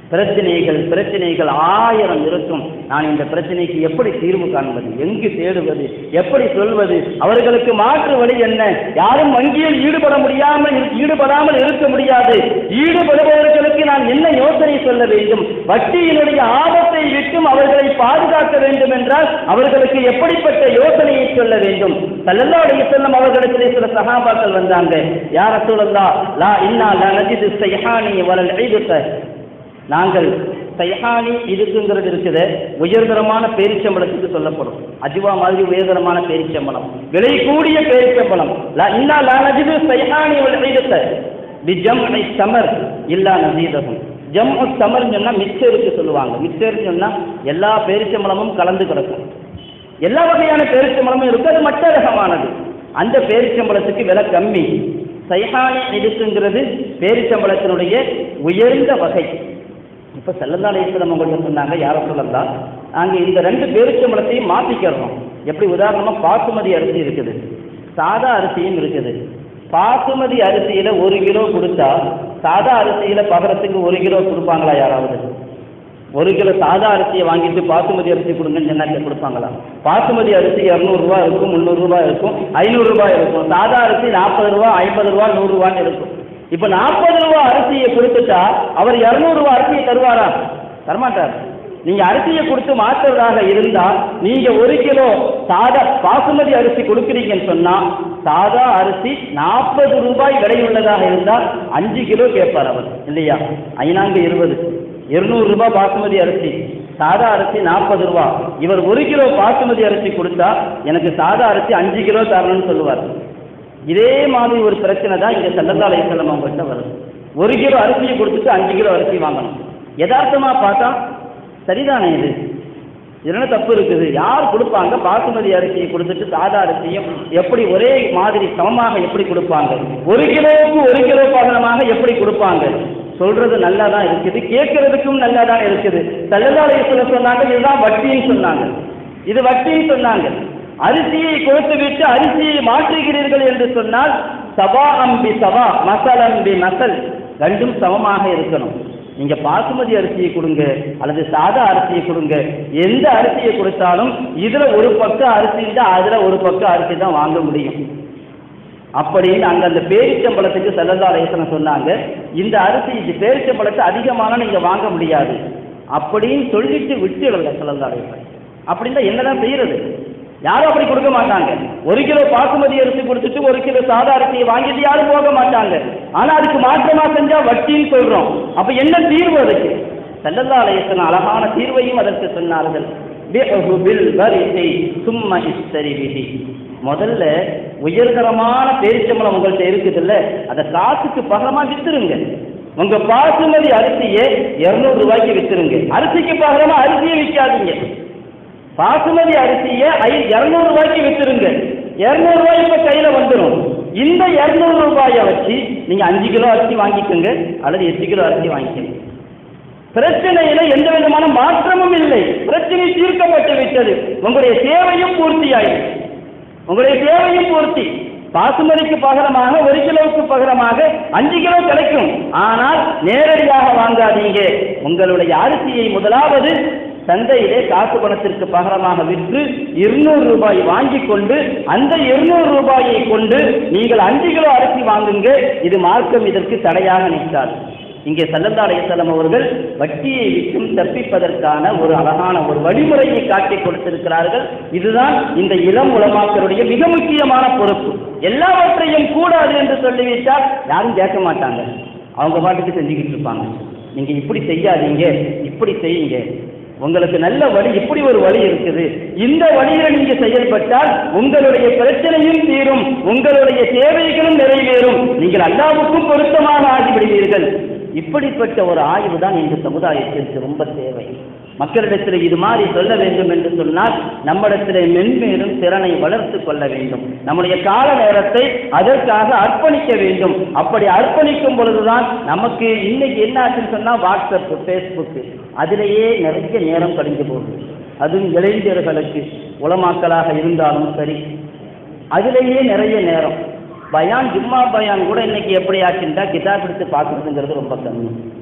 பிரச்சனைகள் பிரச்சனைகள் ஆயிரம் இருக்கும் நான் இந்த பிரச்சனைக்கு எப்படி தீர்வு காண்பது எங்கு தேடுவது எப்படி சொல்வது அவர்களுக்கு மாற்று வழி என்ன யாரும் வங்கியில் ஈடுபட முடியாமல் இரு- ஈடுபடாமல் இருக்க முடியாது ஈடுபடுபவர்களுக்கு நான் என்ன யோசனை சொல்ல வேண்டும் வட்டியினுடைய ஆபத்தை விட்டும் அவர்களை பாதுகாக்க வேண்டும் என்றால் அவர்களுக்கு எப்படிப்பட்ட யோசனையை சொல்ல வேண்டும் சல்லல்லாஹு அலைஹி வஸல்லம் அவர்களிடத்திலே சில சஹாபாக்கள் வந்தாங்க யார் ரசூலல்லாஹ் லா இன்னா லா நஜிது ஸைஹானி வலல் ஈதுக நாங்கள் சைஹானி இதுக்குங்கிறது இருக்குது உயர்தரமான பேரிச்சம்பளத்துக்கு சொல்லப்படும் அஜுவா மாதிரி உயர்தரமான பேரிச்சம்பளம் விலை கூடிய பேரிச்சம்பளம் லா இன்னா லா நஜிது சைஹானி வல் ஈதுக பிஜம்இ சமர் இல்லா நசீதகும் ஜம்உ சமர் சொன்னா மிக்சருக்கு சொல்லுவாங்க மிக்சர்னு சொன்னா எல்லா பேரிச்சம்பளமும் கலந்து கிடக்கும் எல்லா வகையான பேரிச்சம்பளமும் இருக்கு அது மற்ற ரகமானது அந்த பேரிச்சம்பளத்துக்கு விலை கம்மி சைஹானி இதுக்குங்கிறது பேரிச்சம்பளத்தினுடைய உயர்ந்த வகை இப்போ செல்லல்லா அலையம் உங்களுக்கு சொன்னாங்க யார சொல்லலாம் நாங்கள் இந்த ரெண்டு பேரிச்சம்பளத்தையும் மாற்றிக்கிறோம் எப்படி உதாரணமாக பாசுமதி அரிசி இருக்குது சாதா அரிசியும் இருக்குது பாசுமதி அரிசியில் ஒரு கிலோ கொடுத்தா சாதா அரிசியில் பகரத்துக்கு ஒரு கிலோ கொடுப்பாங்களா யாராவது ஒரு கிலோ சாதா அரிசியை வாங்கிட்டு பாசுமதி அரிசி கொடுங்கன்னு சொன்னாக்க கொடுப்பாங்களா பாசுமதி அரிசி இரநூறுவா இருக்கும் முந்நூறுரூவா இருக்கும் ஐநூறுரூவா இருக்கும் சாதா அரிசி நாற்பது ரூபா ஐம்பது ரூபா நூறுரூவான்னு இருக்கும் இப்போ நாற்பது ரூபா அரிசியை கொடுத்துட்டா அவர் இரநூறுவா அரிசியை தருவாரா தரமாட்டார் நீங்க அரிசியை கொடுத்து மாற்றுறதாக இருந்தா நீங்க ஒரு கிலோ சாதா பாசுமதி அரிசி கொடுக்குறீங்கன்னு சொன்னா சாதா அரிசி நாற்பது ரூபாய் விலையுள்ளதாக இருந்தால் அஞ்சு கிலோ கேட்பார் அவர் இல்லையா ஐநான்கு இருபது இருநூறு ரூபாய் பாசுமதி அரிசி சாதா அரிசி நாற்பது ரூபா இவர் ஒரு கிலோ பாசுமதி அரிசி கொடுத்தா எனக்கு சாதா அரிசி அஞ்சு கிலோ தரணும்னு சொல்லுவார் இதே மாதிரி ஒரு பிரச்சனை தான் இங்கே சல்லல்லா அலையம் அவங்கள்ட்ட வருது ஒரு கிலோ அரிசியை கொடுத்துட்டு அஞ்சு கிலோ அரிசி வாங்கணும் யதார்த்தமா பார்த்தா சரிதானே இது என்ன தப்பு இருக்குது யார் கொடுப்பாங்க பாசுமதி அரிசியை கொடுத்துட்டு சாதா அரிசியும் எப்படி ஒரே மாதிரி சமமாக எப்படி கொடுப்பாங்க ஒரு கிலோவுக்கு ஒரு கிலோ பகலமாக எப்படி கொடுப்பாங்க சொல்றது நல்லா தான் இருக்குது கேட்கறதுக்கும் நல்லா தான் இருக்குது சல்லல்லாஹு அலைஹி சொன்னாங்க இதுதான் வட்டின்னு சொன்னாங்க இது வட்டின்னு சொன்னாங்க அரிசியை கொடுத்து விட்டு அரிசியை மாற்றுகிறீர்கள் என்று சொன்னால் சபா அம்பி சபா மசல் அம்பி மசல் ரெண்டும் சமமாக இருக்கணும் நீங்க பாசுமதி அரிசியை கொடுங்க அல்லது சாதா அரிசியை கொடுங்க எந்த அரிசியை கொடுத்தாலும் இதுல ஒரு பக்கம் அரிசி இருந்தா அதுல ஒரு பக்கம் அரிசி தான் வாங்க முடியும் அப்படின்னு அங்க அந்த பேரிச்சம்பழத்துக்கு செல்லல்லா லேசனம் சொன்னாங்க இந்த அரிசி இது பேரிச்சம்பழத்தை அதிகமான நீங்க வாங்க முடியாது அப்படின்னு சொல்லிட்டு விட்டுடல செல்லல்லா லேசன் அப்படின்னா என்னதான் செய்யறது யாரும் அப்படி கொடுக்க மாட்டாங்க ஒரு கிலோ பாசுமதி அரிசி கொடுத்துட்டு ஒரு கிலோ சாதா அரிசியை வாங்கிட்டு யாரும் போக மாட்டாங்க ஆனா அதுக்கு மாற்றமா செஞ்சா வட்டின்னு சொல்றோம் அப்ப என்ன தீர்வு அதுக்கு செல்லல்லா லேசன் அழகான தீர்வையும் அதற்கு சொன்னார்கள் பிஹு பில் வரிசை சும்ம இஸ்தரி விதி முதல்ல உயர்தரமான பேரிச்சம்பளம் உங்கள்கிட்ட இருக்குதுல்ல அதை காசுக்கு பகரமா வித்துருங்க உங்க பாசுமதி அரிசியை இருநூறு ரூபாய்க்கு வித்துருங்க அரிசிக்கு பகரமா அரிசியை விற்காதீங்க பாசுமதி அரிசியை ஐ இருநூறு ரூபாய்க்கு வித்துருங்க இருநூறு ரூபாய் இப்ப கையில வந்துடும் இந்த இருநூறு ரூபாயை வச்சு நீங்க அஞ்சு கிலோ அரிசி வாங்கிக்கோங்க அல்லது எட்டு கிலோ அரிசி வாங்கிக்கோங்க பிரச்சனையில எந்த விதமான மாற்றமும் இல்லை பிரச்சனை தீர்க்கப்பட்டு விட்டது உங்களுடைய தேவையும் பூர்த்தி ஆயிடுச்சு உங்களுடைய தேவையும் பூர்த்தி பாசுமதிக்கு பகரமாக ஒரு கிலோவுக்கு பகரமாக அஞ்சு கிலோ கிடைக்கும் ஆனால் நேரடியாக வாங்காதீங்க உங்களுடைய அரிசியை முதலாவது சந்தையிலே காசு பணத்திற்கு பகரமாக விற்று இருநூறு ரூபாய் வாங்கி கொண்டு அந்த இருநூறு ரூபாயை கொண்டு நீங்கள் அஞ்சு கிலோ அரிசி வாங்குங்க இது மார்க்கம் இதற்கு தடையாக நிற்காது இங்கே சல்லல்லா அலையம் அவர்கள் வட்டியை விட்டும் தப்பிப்பதற்கான ஒரு அழகான ஒரு வழிமுறையை காட்டி கொடுத்திருக்கிறார்கள் இதுதான் இந்த இளம் உலமாக்களுடைய மிக முக்கியமான பொறுப்பு எல்லாவற்றையும் கூடாது என்று சொல்லிவிட்டால் யாரும் கேட்க மாட்டாங்க அவங்க பாட்டுக்கு செஞ்சுக்கிட்டு இருப்பாங்க நீங்க இப்படி செய்யாதீங்க இப்படி செய்யுங்க உங்களுக்கு நல்ல வழி இப்படி ஒரு வழி இருக்குது இந்த வழியில நீங்க செயல்பட்டால் உங்களுடைய பிரச்சனையும் தீரும் உங்களுடைய தேவைகளும் நிறைவேறும் நீங்கள் அல்லாவுக்கும் பொருத்தமாக ஆகிவிடுவீர்கள் இப்படிப்பட்ட ஒரு ஆய்வு தான் இந்த சமுதாயத்திற்கு ரொம்ப தேவை மக்களிடத்தில் இது மாதிரி சொல்ல வேண்டும் என்று சொன்னால் நம்மிடத்தில் மென்மேலும் திறனை வளர்த்து கொள்ள வேண்டும் நம்முடைய கால நேரத்தை அதற்காக அர்ப்பணிக்க வேண்டும் அப்படி அர்ப்பணிக்கும் பொழுதுதான் நமக்கு இன்னைக்கு என்ன ஆச்சுன்னு சொன்னால் வாட்ஸ்அப் ஃபேஸ்புக்கு அதிலேயே நிறைய நேரம் கழிஞ்சு போகுது அதுவும் இளைஞர்களுக்கு உளமாக்கலாக இருந்தாலும் சரி அதிலேயே நிறைய நேரம் பயான் ஜும்மா பயான் கூட இன்னைக்கு எப்படி ஆச்சுட்டா கிதாப் எடுத்து பார்க்குறதுங்கிறது ரொம்ப கம்மி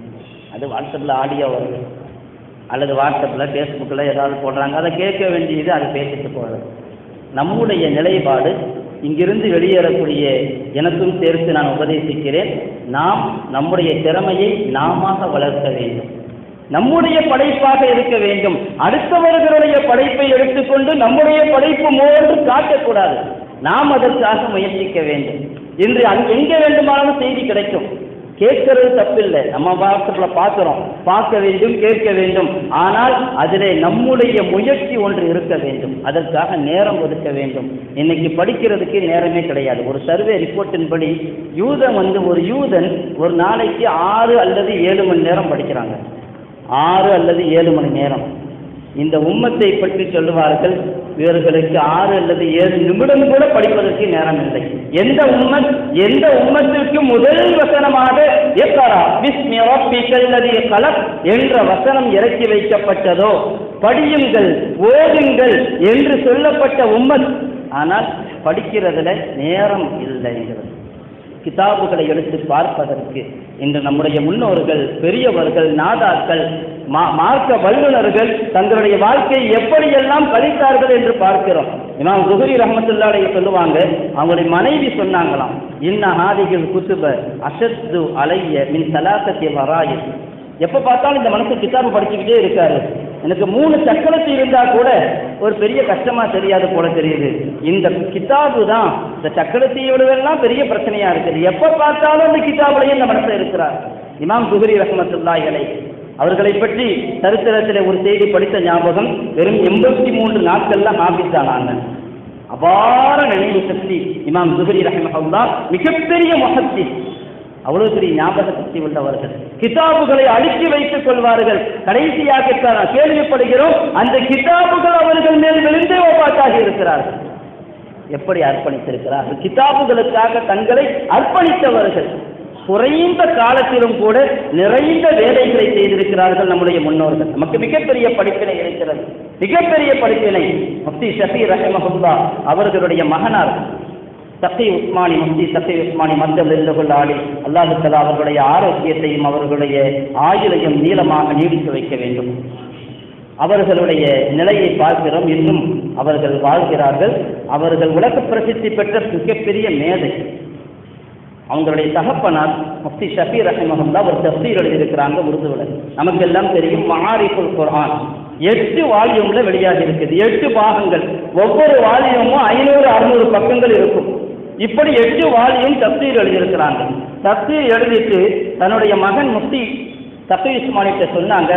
அது வாட்ஸ்அப்பில் ஆடியோ வருது அல்லது வாட்ஸ்அப்பில் ஃபேஸ்புக்கில் ஏதாவது போடுறாங்க அதை கேட்க வேண்டியது அதை பேசிட்டு போகிறது நம்முடைய நிலைப்பாடு இங்கிருந்து வெளியேறக்கூடிய எனக்கும் சேர்த்து நான் உபதேசிக்கிறேன் நாம் நம்முடைய திறமையை நாம வளர்க்க வேண்டும் நம்முடைய படைப்பாக இருக்க வேண்டும் அடுத்தவர்களுடைய படைப்பை எடுத்துக்கொண்டு நம்முடைய படைப்பு மோன்று காட்டக்கூடாது நாம் அதற்காக முயற்சிக்க வேண்டும் இன்று அங்கு எங்கே வேண்டுமானாலும் செய்தி கிடைக்கும் கேட்கறது தப்பில்லை நம்ம வாட்ஸ்அப்பில் பார்க்குறோம் பார்க்க வேண்டும் கேட்க வேண்டும் ஆனால் அதிலே நம்முடைய முயற்சி ஒன்று இருக்க வேண்டும் அதற்காக நேரம் ஒதுக்க வேண்டும் இன்னைக்கு படிக்கிறதுக்கு நேரமே கிடையாது ஒரு சர்வே ரிப்போர்ட்டின்படி யூதன் வந்து ஒரு யூதன் ஒரு நாளைக்கு ஆறு அல்லது ஏழு மணி நேரம் படிக்கிறாங்க ஆறு அல்லது ஏழு மணி நேரம் இந்த உம்மத்தை பற்றி சொல்லுவார்கள் இவர்களுக்கு ஆறு அல்லது ஏழு நிமிடம் கூட படிப்பதற்கு நேரம் இல்லை எந்த உம்மத் எந்த உம்மத்திற்கு முதல் வசனமாக எக்கரா பிஸ்மி ரப்பிக்கல் லதீ கலக் என்ற வசனம் இறக்கி வைக்கப்பட்டதோ படியுங்கள் ஓதுங்கள் என்று சொல்லப்பட்ட உம்மத் ஆனால் படிக்கிறதுல நேரம் இல்லைங்கிறது கிதாபுகளை எடுத்து பார்ப்பதற்கு இன்று நம்முடைய முன்னோர்கள் பெரியவர்கள் நாதாக்கள் மா மார்க்க வல்லுநர்கள் தங்களுடைய வாழ்க்கையை எப்படியெல்லாம் கழித்தார்கள் என்று பார்க்கிறோம் இமாம் குஹரி ரஹமத்துல்லாடைய சொல்லுவாங்க அவங்களுடைய மனைவி சொன்னாங்களாம் இன்ன ஹாதிகள் குத்துப அஷத்து அலைய மின் சலாசத்தி வராயில் எப்போ பார்த்தாலும் இந்த மனசு கிதாபு படிச்சுக்கிட்டே இருக்காரு எனக்கு மூணு சக்கரத்து இருந்தா கூட ஒரு பெரிய கஷ்டமா தெரியாது போல தெரியுது இந்த கிதாபு தான் இந்த சக்கரத்தையோடவெல்லாம் பெரிய பிரச்சனையா இருக்குது எப்ப பார்த்தாலும் இந்த கிதாபுலயே இந்த மனசுல இருக்கிறார் இமாம் குஹரி ரஹமத்துல்லாஹிகளை அவர்களை பற்றி சரித்திரத்தில் ஒரு செய்தி படித்த ஞாபகம் வெறும் எண்பத்தி மூன்று நாட்கள்ல ஆபித்தானாங்க அபார நினைவு சக்தி இமாம் குஹரி ரஹமஹல்லா மிகப்பெரிய மகத்தி அவ்வளவு பெரிய ஞாபக சக்தி உள்ளவர்கள் கிதாபுகளை அடுக்கி வைத்துக் கொள்வார்கள் கடைசியாக க- கேள்விப்படுகிறோம் அந்த கிதாபுகள் அவர்கள் மேல் விழுந்தே ஒப்பாட்டாகி இருக்கிறார்கள் எப்படி அர்ப்பணித்திருக்கிறார்கள் கிதாபுகளுக்காக தங்களை அர்ப்பணித்தவர்கள் குறைந்த காலத்திலும் கூட நிறைந்த வேலைகளை செய்திருக்கிறார்கள் நம்முடைய முன்னோர்கள் நமக்கு மிகப்பெரிய படிப்பினை இருக்கிறது மிகப்பெரிய படிப்பினை முஃப்தி ஷஃபி ரஹமஹுல்லா அவர்களுடைய மகனார் சஃபி உஸ்மானி முஃப்தி சஃபி உஸ்மானி மத்தியில் இருந்து கொள்ள ஆடி அல்லாஹு தலா அவர்களுடைய ஆரோக்கியத்தையும் அவர்களுடைய ஆயுளையும் நீளமாக நீடித்து வைக்க வேண்டும் அவர்களுடைய நிலையை பார்க்கிறோம் இன்னும் அவர்கள் வாழ்கிறார்கள் அவர்கள் உலக பிரசித்தி பெற்ற மிகப்பெரிய மேதை அவங்களுடைய தகப்பனார் முஃப்தி ஷஃபி ரஹிமஹல்லா ஒரு தஃசீர் எழுதியிருக்கிறாங்க உருதுவில் நமக்கெல்லாம் தெரியும் மஹாரிஃபுல் குர்ஆன் எட்டு வால்யூம்ல வெளியாகி இருக்குது எட்டு பாகங்கள் ஒவ்வொரு வால்யூமும் ஐநூறு அறுநூறு பக்கங்கள் இருக்கும் இப்படி எட்டு வால்யூம் தஃசீர் எழுதியிருக்கிறாங்க தஃசீர் எழுதிட்டு தன்னுடைய மகன் முஃப்தி தஃபி இஸ்மானிட்ட சொன்னாங்க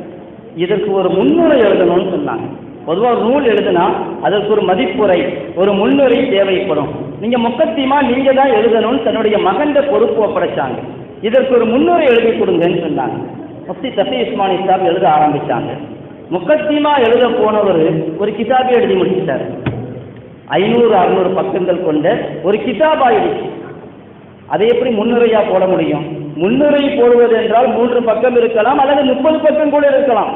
இதற்கு ஒரு முன்னுரை எழுதணும்னு சொன்னாங்க பொதுவாக ஒரு நூல் எழுதுனா அதற்கு ஒரு மதிப்புரை ஒரு முன்னுரை தேவைப்படும் நீங்க முக்கத்தியமா நீங்க தான் எழுதணும்னு தன்னுடைய மகன்ட பொறுப்பு ஒப்படைச்சாங்க இதற்கு ஒரு முன்னுரை எழுதி கொடுங்கன்னு சொன்னாங்க முஃப்தி தஃபி இஸ்மானி சாப் எழுத ஆரம்பிச்சாங்க முக்கத்தியமா எழுத போனவர் ஒரு கிதாபை எழுதி முடிச்சிட்டார் ஐநூறு அறுநூறு பக்கங்கள் கொண்ட ஒரு கிதாப் ஆயிடுச்சு அதை எப்படி முன்னுரையா போட முடியும் முன்னுரை போடுவது என்றால் மூன்று பக்கம் இருக்கலாம் அல்லது முப்பது பக்கம் கூட இருக்கலாம்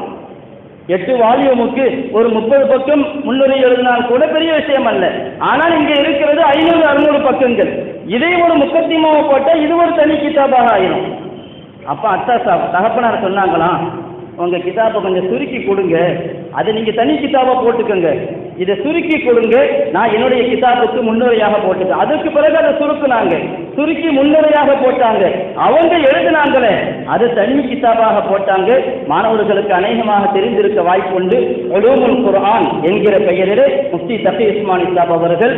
எட்டு வால்யூமுக்கு ஒரு முப்பது பக்கம் முன்னுரை எழுதினால் கூட பெரிய விஷயம் அல்ல ஆனால் இங்கே இருக்கிறது ஐநூறு அறுநூறு பக்கங்கள் இதை ஒரு முக்கத்தியமாக போட்டால் இது ஒரு தனி கிதாபாக ஆயிரும் அப்ப அத்தா சாப் தகப்பனார் சொன்னாங்களாம் உங்க கிதாபை கொஞ்சம் சுருக்கி கொடுங்க அதை நீங்க தனி கிதாபா போட்டுக்கோங்க இதை சுருக்கி கொடுங்க நான் என்னுடைய கிதாபுக்கு முன்னுரையாக போட்டுட்டேன் அதுக்கு பிறகு அதை சுருக்குனாங்க சுருக்கி முன்னுரையாக போட்டாங்க அவங்க எழுதினாங்களே அது தனி கிதாபாக போட்டாங்க மாணவர்களுக்கு அநேகமாக தெரிந்திருக்க வாய்ப்புண்டு உலூமுல் குர்ஆன் என்கிற பெயரிலே முஃப்தி தஃபி இஸ்மான் இஸ்லாப் அவர்கள்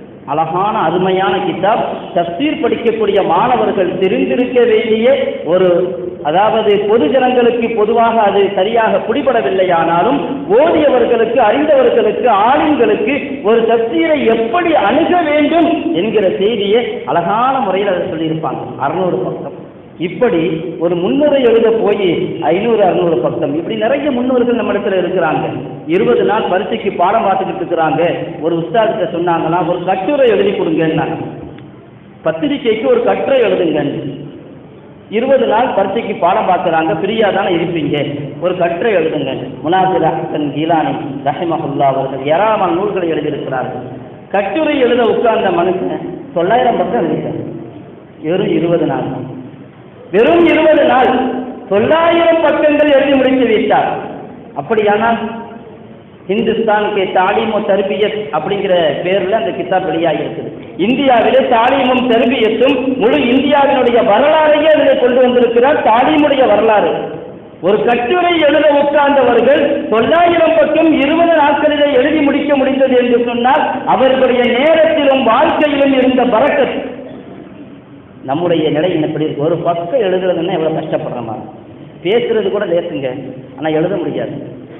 அழகான அருமையான கிதாப் தப்சீர் படிக்கக்கூடிய மாணவர்கள் தெரிந்திருக்க வேண்டிய ஒரு அதாவது பொது ஜனங்களுக்கு பொதுவாக அது சரியாக பிடிபடவில்லையானாலும் ஓதியவர்களுக்கு அறிந்தவர்களுக்கு ஆளுங்களுக்கு ஒரு தப்சீரை எப்படி அணுக வேண்டும் என்கிற செய்தியை அழகான முறையில் அதை சொல்லியிருப்பாங்க அறுநூறு பக்கம் இப்படி ஒரு முன்னுரை எழுத போய் ஐநூறு அறுநூறு பக்கம் இப்படி நிறைய முன்னோர்கள் நம்ம இடத்துல இருக்கிறாங்க இருபது நாள் பரீட்சைக்கு பாடம் பார்த்துக்கிட்டு இருக்கிறாங்க ஒரு உஸ்தாதிட்ட சொன்னாங்கன்னா ஒரு கட்டுரை எழுதி கொடுங்கன்னாங்க பத்திரிக்கைக்கு ஒரு கட்டுரை எழுதுங்க இருபது நாள் பரீட்சைக்கு பாடம் பார்க்குறாங்க ஃப்ரீயாக தானே இருப்பீங்க ஒரு கட்டுரை எழுதுங்க முனாசிர் ஹசன் கீலானி ரஹிமஹுல்லா அவர்கள் ஏராளமான நூல்களை எழுதியிருக்கிறார்கள் கட்டுரை எழுத உட்கார்ந்த மனுஷன் தொள்ளாயிரம் பக்கம் எழுதிட்டார் வெறும் இருபது நாள் வெறும் இருபது நாள் தொள்ளாயிரம் பக்கங்கள் எழுதி முடித்து விட்டார் அப்படியானால் ஹிந்துஸ்தான் கே தாலீமு தர்பியத் அப்படிங்கிற பேர்ல அந்த கிதாப் வெளியாகி இருக்குது இந்தியாவிலே தாலீமும் தர்பியத்தும் முழு இந்தியாவினுடைய வரலாறையே அதில் கொண்டு வந்திருக்கிறார் தாலீமுடைய வரலாறு ஒரு கட்டுரை எழுத உட்கார்ந்தவர்கள் தொள்ளாயிரம் பக்கம் இருபது நாட்களிலே எழுதி முடிக்க முடிந்தது என்று சொன்னால் அவர்களுடைய நேரத்திலும் வாழ்க்கையிலும் இருந்த பறக்கத் நம்முடைய நிலை எப்படி இருக்கு ஒரு பக்கம் எழுதுறதுன்னா எவ்வளவு கஷ்டப்படுறோமா பேசுறது கூட லேசுங்க ஆனா எழுத முடியாது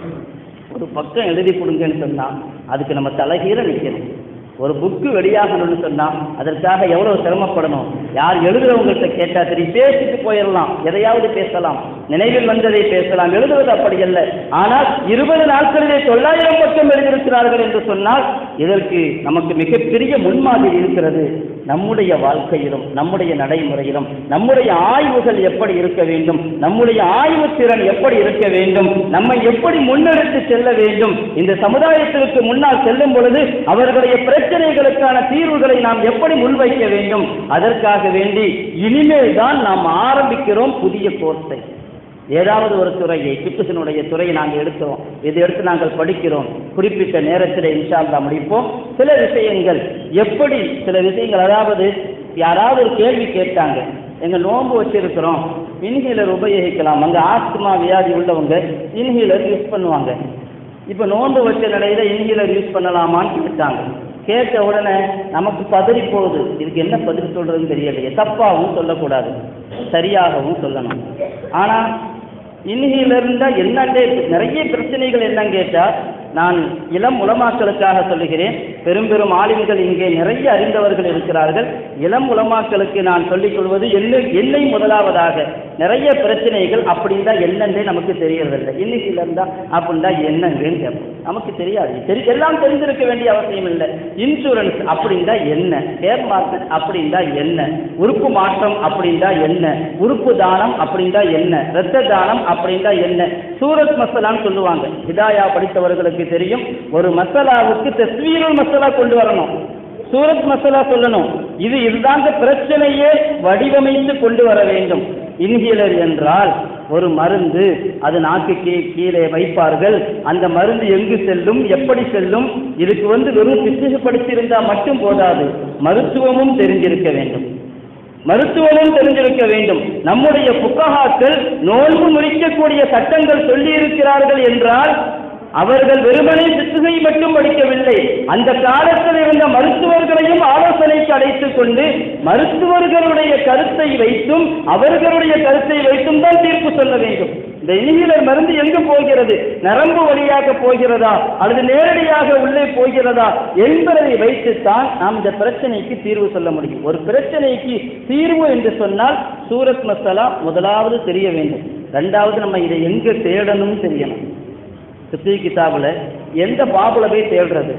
ஒரு பக்கம் எழுதி கொடுங்கன்னு சொன்னா அதுக்கு நம்ம தலைகீழ நிற்கணும் ஒரு புக்கு வெளியாகணும்னு சொன்னா அதற்காக எவ்வளவு சிரமப்படணும் யார் எழுதுறவங்கள்ட்ட கேட்டா சரி பேசிட்டு போயிடலாம் எதையாவது பேசலாம் நினைவில் வந்ததை பேசலாம் எழுதுவது அப்படி அல்ல ஆனால் இருபது நாட்களிலே தொள்ளாயிரம் பக்கம் எழுதியிருக்கிறார்கள் என்று சொன்னால் இதற்கு நமக்கு மிகப்பெரிய முன்மாதிரி இருக்கிறது நம்முடைய வாழ்க்கையிலும் நம்முடைய நடைமுறையிலும் நம்முடைய ஆய்வுகள் எப்படி இருக்க வேண்டும் நம்முடைய ஆய்வு திறன் எப்படி இருக்க வேண்டும் நம்மை எப்படி முன்னெடுத்து செல்ல வேண்டும் இந்த சமுதாயத்திற்கு முன்னால் செல்லும் பொழுது அவர்களுடைய பிரச்சனைகளுக்கான தீர்வுகளை நாம் எப்படி முன்வைக்க வேண்டும் அதற்காக வேண்டி இனிமேல் தான் நாம் ஆரம்பிக்கிறோம் புதிய கோர்ஸை ஏதாவது ஒரு துறையை பிக்குசனுடைய துறையை நாங்கள் எடுக்கிறோம் இதை எடுத்து நாங்கள் படிக்கிறோம் குறிப்பிட்ட நேரத்தில் இன்ஷா அல்லாஹ் முடிப்போம் சில விஷயங்கள் எப்படி சில விஷயங்கள் அதாவது யாராவது ஒரு கேள்வி கேட்டாங்க எங்க நோன்பு வச்சிருக்கிறோம் இன்ஹீலர் உபயோகிக்கலாம் அங்க ஆஸ்துமா வியாதி உள்ளவங்க இன்ஹீலர் யூஸ் பண்ணுவாங்க இப்போ நோன்பு வச்ச நிலையில இன்ஹீலர் யூஸ் பண்ணலாமான்னு கேட்டாங்க கேட்ட உடனே நமக்கு பதறி போகுது இதுக்கு என்ன பதில் சொல்றதுன்னு தெரியலையே தப்பாகவும் சொல்லக்கூடாது சரியாகவும் சொல்லணும் ஆனா இன்னிலிருந்தா என்னண்டே நிறைய பிரச்சனைகள் என்னன்னு கேட்டா நான் இளம் உலமாக்களுக்காக சொல்லுகிறேன் பெரும் பெரும் ஆளுமைகள் இங்கே நிறைய அறிந்தவர்கள் இருக்கிறார்கள் இளம் உலமாக்களுக்கு நான் சொல்லிக் கொள்வது என்ன என்னை முதலாவதாக நிறைய பிரச்சனைகள் அப்படின்னா என்னன்னே நமக்கு தெரியறதில்லை இன்னைக்கு இருந்தா அப்படின்னா என்னங்கன்னு கேட்போம் நமக்கு தெரியாது தெரி எல்லாம் தெரிஞ்சிருக்க வேண்டிய அவசியம் இல்லை இன்சூரன்ஸ் அப்படின்னா என்ன ஷேர் மார்க்கெட் அப்படின்னா என்ன உறுப்பு மாற்றம் அப்படின்னா என்ன உறுப்பு தானம் அப்படின்னா என்ன இரத்த தானம் அப்படின்னா என்ன சூரத் மசாலான்னு சொல்லுவாங்க ஹிதாயா படித்தவர்களுக்கு தெரியும் ஒரு மசாலாவுக்கு தஸ்வீருல் மசாலா கொண்டு வரணும் சூரத் மசாலா சொல்லணும் இது இதுதாங்க பிரச்சனையே வடிவமைத்து கொண்டு வர வேண்டும் இன்ஹீலர் என்றால் ஒரு மருந்து அது நாக்குக்கு கீழே வைப்பார்கள் அந்த மருந்து எங்கு செல்லும் எப்படி செல்லும் இதுக்கு வந்து வெறும் பிசுகுப்படுத்தியிருந்தா மட்டும் போதாது மருத்துவமும் தெரிஞ்சிருக்க வேண்டும் மருத்துவமும் தெரிஞ்சிருக்க வேண்டும் நம்முடைய புக்ககாக்கள் நோன்பு முறிக்கக்கூடிய சட்டங்கள் சொல்லியிருக்கிறார்கள் என்றால் அவர்கள் வெறுமனே சித்துகை மட்டும் படிக்கவில்லை அந்த காலத்தில் இருந்த மருத்துவர்களையும் ஆலோசனைக்கு அழைத்துக் கொண்டு மருத்துவர்களுடைய கருத்தை வைத்தும் அவர்களுடைய கருத்தை வைத்தும் தான் தீர்ப்பு சொல்ல வேண்டும் இந்த இனிகிலர் மருந்து எங்கு போகிறது நரம்பு வழியாக போகிறதா அல்லது நேரடியாக உள்ளே போகிறதா என்பதை வைத்துத்தான் நாம் இந்த பிரச்சனைக்கு தீர்வு சொல்ல முடியும் ஒரு பிரச்சனைக்கு தீர்வு என்று சொன்னால் சூரத் மசாலா முதலாவது தெரிய வேண்டும் ரெண்டாவது நம்ம இதை எங்க தேடணும் தெரியணும் சித்தி கிதாபில் எந்த பாபுல போய் தேடுறது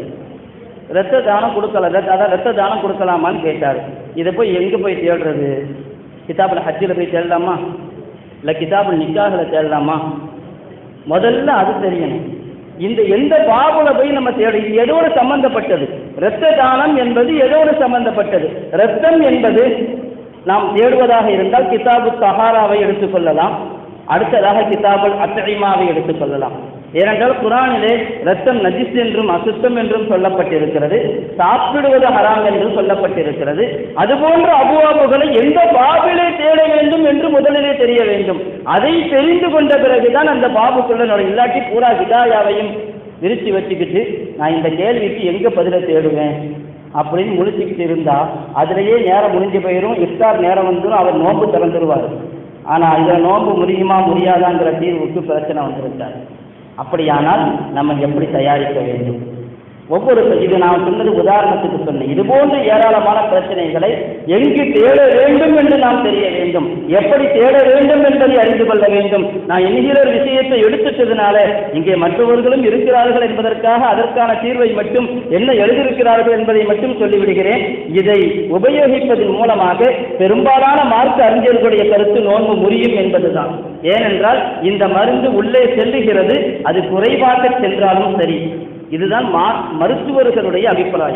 ரத்த தானம் கொடுக்கல ரத்த அதான் ரத்த தானம் கொடுக்கலாமான்னு கேட்டார் இதை போய் எங்கே போய் தேடுறது கிதாபில் ஹஜ்ஜில் போய் தேடலாமா இல்லை கிதாபுல் நிக்காகில் தேடலாமா முதல்ல அது தெரியணும் இந்த எந்த பாபுல போய் நம்ம தேட இது எதோடு சம்பந்தப்பட்டது இரத்த தானம் என்பது எதோடு சம்பந்தப்பட்டது இரத்தம் என்பது நாம் தேடுவதாக இருந்தால் கிதாபு தஹாராவை எடுத்துக்கொள்ளலாம் அடுத்ததாக கிதாபுல் அத்தகைமாவை எடுத்துக்கொள்ளலாம் ஏனென்றால் குரானிலே ரத்தம் நஜிஸ் என்றும் அசுத்தம் என்றும் சொல்லப்பட்டிருக்கிறது சாப்பிடுவது ஹராம் என்றும் சொல்லப்பட்டிருக்கிறது அதுபோன்ற அபுவாபுகளை எந்த பாபிலே தேட வேண்டும் என்று முதலிலே தெரிய வேண்டும் அதை தெரிந்து கொண்ட பிறகுதான் அந்த பாபுக்குள்ள நுழை இல்லாட்டி பூரா ஹிதாயாவையும் விரிச்சு வச்சுக்கிட்டு நான் இந்த கேள்விக்கு எங்க பதிலை தேடுவேன் அப்படின்னு முழிச்சுக்கிட்டு இருந்தா அதுலயே நேரம் முடிஞ்சு போயிடும் இஃப்தார் நேரம் வந்துடும் அவர் நோன்பு திறந்துருவார் ஆனா இதுல நோன்பு முடியுமா முடியாதாங்கிற தீர்வுக்கு பிரச்சனை வந்துருக்காரு அப்படியானால் நம்ம எப்படி தயாரிக்க வேண்டும் ஒவ்வொரு இது நான் சொன்னது உதாரணத்துக்கு சொன்னேன் இது போன்ற ஏராளமான பிரச்சனைகளை எங்கு தேட வேண்டும் என்று நாம் தெரிய வேண்டும் எப்படி தேட வேண்டும் என்பதை அறிந்து கொள்ள வேண்டும் நான் என்கிற விஷயத்தை எடுத்துட்டதுனால இங்கே மற்றவர்களும் இருக்கிறார்கள் என்பதற்காக அதற்கான தீர்வை மட்டும் என்ன எழுதியிருக்கிறார்கள் என்பதை மட்டும் சொல்லிவிடுகிறேன் இதை உபயோகிப்பதன் மூலமாக பெரும்பாலான மார்க்க அறிஞர்களுடைய கருத்து நோன்பு முறியும் என்பதுதான் ஏனென்றால் இந்த மருந்து உள்ளே செல்லுகிறது அது குறைவாக சென்றாலும் சரி இதுதான் மா மருத்துவர்களுடைய அபிப்பிராயம்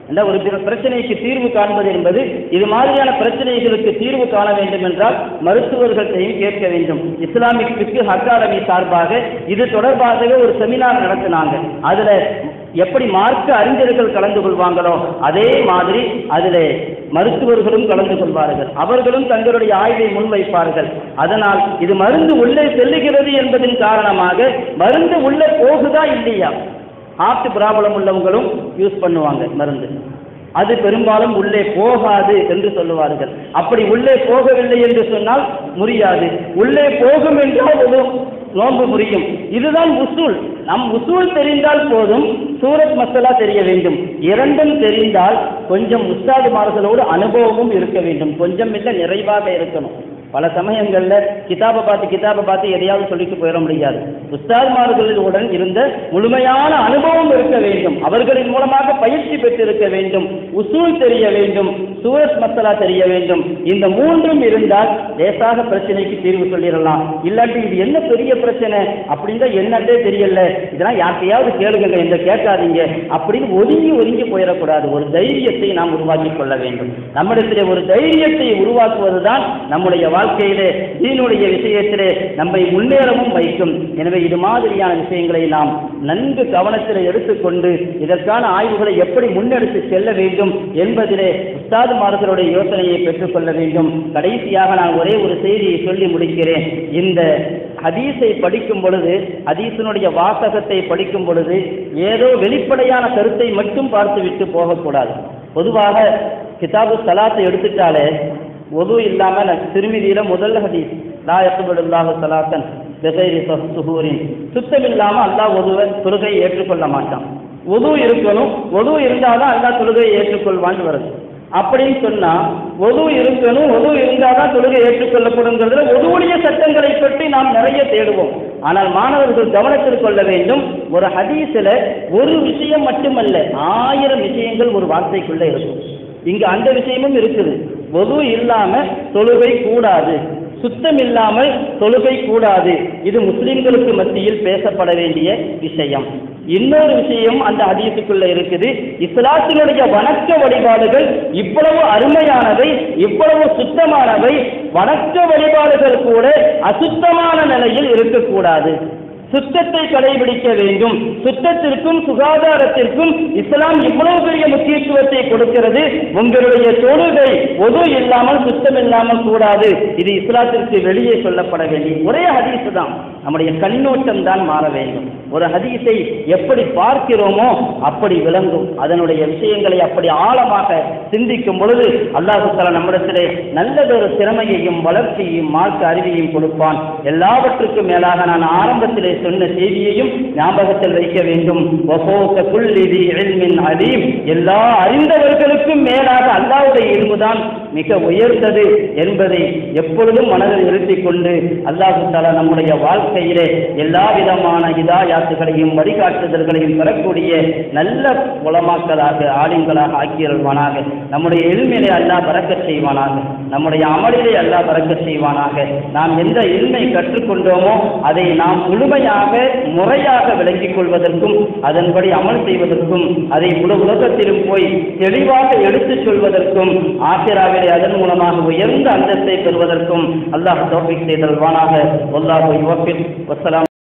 இந்த ஒரு பிர- பிரச்சனைக்கு தீர்வு காண்பது என்பது இது மாதிரியான பிரச்சனைகளுக்கு தீர்வு காண வேண்டும் என்றால் மருத்துவர்கள்ட்டையும் கேட்க வேண்டும் இஸ்லாமிக் பிக்கு அகாடமி சார்பாக இது தொடர்பாக ஒரு செமினார் நடத்தினாங்க அதுல எப்படி மார்க்க அறிஞர்கள் கலந்து கொள்வாங்களோ அதே மாதிரி அதில் மருத்துவர்களும் கலந்து கொள்வார்கள் அவர்களும் தங்களுடைய ஆய்வை முன்வைப்பார்கள் அதனால் இது மருந்து உள்ளே செல்லுகிறது என்பதன் காரணமாக மருந்து உள்ளே போகுதா இல்லையா ஹார்ட் ப்ராப்ளம் உள்ளவங்களும் யூஸ் பண்ணுவாங்க மருந்து அது பெரும்பாலும் உள்ளே போகாது என்று சொல்லுவார்கள் அப்படி உள்ளே போகவில்லை என்று சொன்னால் முடியாது உள்ளே போகும் என்றால் ஒரு நோன்பு முறியும் இதுதான் உசூல் நம் உசூல் தெரிந்தால் போதும் சூரத் மசாலா தெரிய வேண்டும் இரண்டும் தெரிந்தால் கொஞ்சம் உஸ்தாதுமார்களோடு அனுபவமும் இருக்க வேண்டும் கொஞ்சம் இல்லை நிறைவாக இருக்கணும் பல சமயங்கள்ல கிதாபை பார்த்து கிதாபை பார்த்து எதையாவது சொல்லிட்டு போயிட முடியாது உஸ்தாத்மார்களுடன் இருந்த முழுமையான அனுபவம் இருக்க வேண்டும் அவர்களின் மூலமாக பயிற்சி பெற்றிருக்க வேண்டும் உசூல் தெரிய வேண்டும் சூரத் மசாலா தெரிய வேண்டும் இந்த மூன்றும் இருந்தால் லேசாக பிரச்சனைக்கு தீர்வு சொல்லிடலாம் இல்லாட்டி இது என்ன பெரிய பிரச்சனை அப்படின்னு தான் என்னட்டே தெரியல இதெல்லாம் யார்கிட்டயாவது கேளுங்க இந்த கேட்காதீங்க அப்படின்னு ஒதுங்கி ஒதுங்கி போயிடக்கூடாது ஒரு தைரியத்தை நாம் உருவாக்கி கொள்ள வேண்டும் நம்மிடத்திலே ஒரு தைரியத்தை உருவாக்குவதுதான் நம்முடைய வாழ்க்கையிலே தீனுடைய விஷயத்திலே நம்மை முன்னேறவும் வைக்கும் எனவே இது மாதிரியான விஷயங்களை நாம் நன்கு கவனத்தில் எடுத்துக்கொண்டு இதற்கான ஆய்வுகளை எப்படி முன்னெடுத்து செல்ல வேண்டும் என்பதிலே உஸ்தாதுமார்களுடைய யோசனையை பெற்றுக்கொள்ள வேண்டும் கடைசியாக நான் ஒரே ஒரு செய்தியை சொல்லி முடிக்கிறேன் இந்த ஹதீஸை படிக்கும் பொழுது ஹதீஸினுடைய வாசகத்தை படிக்கும் பொழுது ஏதோ வெளிப்படையான கருத்தை மட்டும் பார்த்துவிட்டு போகக்கூடாது பொதுவாக கிதாபு சலாத்தை எடுத்துட்டாலே ஒது இல்லாம நான் திருமிதியில முதல் ஹதீஸ் லா யக்பலுல்லாஹு சலாத்தன் பிகைரி சுஹூரின் சுத்தம் இல்லாம அல்லாஹ் ஒதுவை தொழுகையை ஏற்றுக்கொள்ள மாட்டான் ஒது இருக்கணும் ஒது இருந்தாதான் அல்லாஹ் தொழுகையை ஏற்றுக்கொள்வான்னு வருது அப்படின்னு சொன்னா ஒது இருக்கணும் ஒது இருந்தாதான் தொழுகை ஏற்றுக்கொள்ளப்படுங்கிறதுல ஒதுவுடைய சட்டங்களை பற்றி நாம் நிறைய தேடுவோம் ஆனால் மாணவர்கள் கவனத்தில் கொள்ள வேண்டும் ஒரு ஹதீஸில் ஒரு விஷயம் மட்டுமல்ல ஆயிரம் விஷயங்கள் ஒரு வார்த்தைக்குள்ள இருக்கும் இங்க அந்த விஷயமும் இருக்குது ஒது இல்லாம தொழுகை கூடாது சுத்தம் இல்லாமல் தொழுகை கூடாது இது முஸ்லிம்களுக்கு மத்தியில் பேசப்பட வேண்டிய விஷயம் இன்னொரு விஷயம் அந்த ஹதீஸுக்குள்ள இருக்குது இஸ்லாத்தினுடைய வணக்க வழிபாடுகள் இவ்வளவு அருமையானவை இவ்வளவு சுத்தமானவை வணக்க வழிபாடுகள் கூட அசுத்தமான நிலையில் இருக்கக்கூடாது சுத்தத்தை கடைபிடிக்க வேண்டும் சுத்தத்திற்கும் சுகாதாரத்திற்கும் இஸ்லாம் இவ்வளவு பெரிய முக்கியத்துவத்தை கொடுக்கிறது உங்களுடைய தொழுகை ஒது இல்லாமல் சுத்தம் இல்லாமல் கூடாது இது இஸ்லாத்திற்கு வெளியே சொல்லப்பட வேண்டிய ஒரே ஹதீஸ் தான் நம்முடைய கண்ணோட்டம் தான் மாற வேண்டும் ஒரு ஹதீஸை எப்படி பார்க்கிறோமோ அப்படி விளங்கும் அதனுடைய விஷயங்களை அப்படி ஆழமாக சிந்திக்கும் பொழுது அல்லாஹு தஆலா நம்மிடத்திலே நல்லதொரு திறமையையும் வளர்ச்சியையும் மார்க்க அறிவையும் கொடுப்பான் எல்லாவற்றுக்கும் மேலாக நான் ஆரம்பத்திலே சொன்ன செய்தியையும் ஞாபகத்தில் வைக்க வேண்டும் வஃபௌக குல்லி தி இல்மின் அலீம் எல்லா அறிந்தவர்களுக்கும் மேலாக அல்லாஹ்வுடைய இல்முதான் மிக உயர்ந்தது என்பதை எப்பொழுதும் மனதில் நிறுத்திக் கொண்டு அல்லாஹு தஆலா நம்முடைய வாழ்க்கையிலே எல்லா விதமான ஹிதாயாத்துகளையும் வழிகாட்டுதல்களையும் பெறக்கூடிய நல்ல உலமாக்களாக ஆலிம்களாக ஆக்கியல்வானாக நம்முடைய எளிமையிலே அல்லாஹ் பறக்கச் செய்வானாக நம்முடைய அமலிலே அல்லாஹ் பறக்கச் செய்வானாக நாம் எந்த இல்மை கற்றுக்கொண்டோமோ அதை நாம் முழுமையாக முறையாக விளங்கிக் கொள்வதற்கும் அதன்படி அமல் செய்வதற்கும் அதை முழு உலகத்திலும் போய் தெளிவாக எடுத்துச் சொல்வதற்கும் ஆசிராவிலே அதன் மூலமாக உயர்ந்த அந்தஸ்தை பெறுவதற்கும் அல்லாஹ் தோப்பிக் செய்தல்வானாக அல்லாஹ் வஸ்ஸலாம்